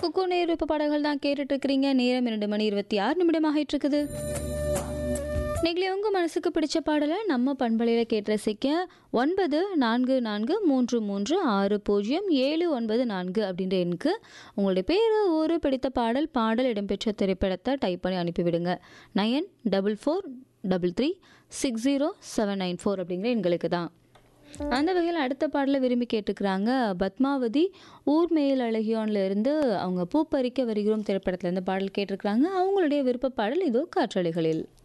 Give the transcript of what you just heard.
குக்கு நேர் விருப்ப பாடல்கள் தான் கேட்டுட்டு இருக்கிறீங்க நேரம் இரண்டு மணி இருபத்தி ஆறு நிமிடம் ஆகிட்டு இருக்குது நீங்களே உங்கள் மனசுக்கு பிடிச்ச பாடலை நம்ம பண்பலையில் கேட்டு ரசிக்க ஒன்பது நான்கு நான்கு மூன்று மூன்று ஆறு பூஜ்ஜியம் ஏழு ஒன்பது நான்கு அப்படின்ற எண்ணுக்கு உங்களுடைய பேர் ஊர் பிடித்த பாடல் பாடல் இடம்பெற்ற திரைப்படத்தை டைப் பண்ணி அனுப்பிவிடுங்க nine double four double three six zero seven nine four அப்படிங்கிற எண்களுக்கு தான் அந்த வகையில் அடுத்த பாடலை விரும்பி கேட்டுக்கிறாங்க பத்மாவதி ஊர் மேல் அழகியோன்ல இருந்து அவங்க பூப்பறிக்க வருகிறோம் திரைப்படத்துல இருந்து பாடல் கேட்டிருக்கிறாங்க அவங்களுடைய விருப்ப பாடல் இதோ காற்றலைகளில்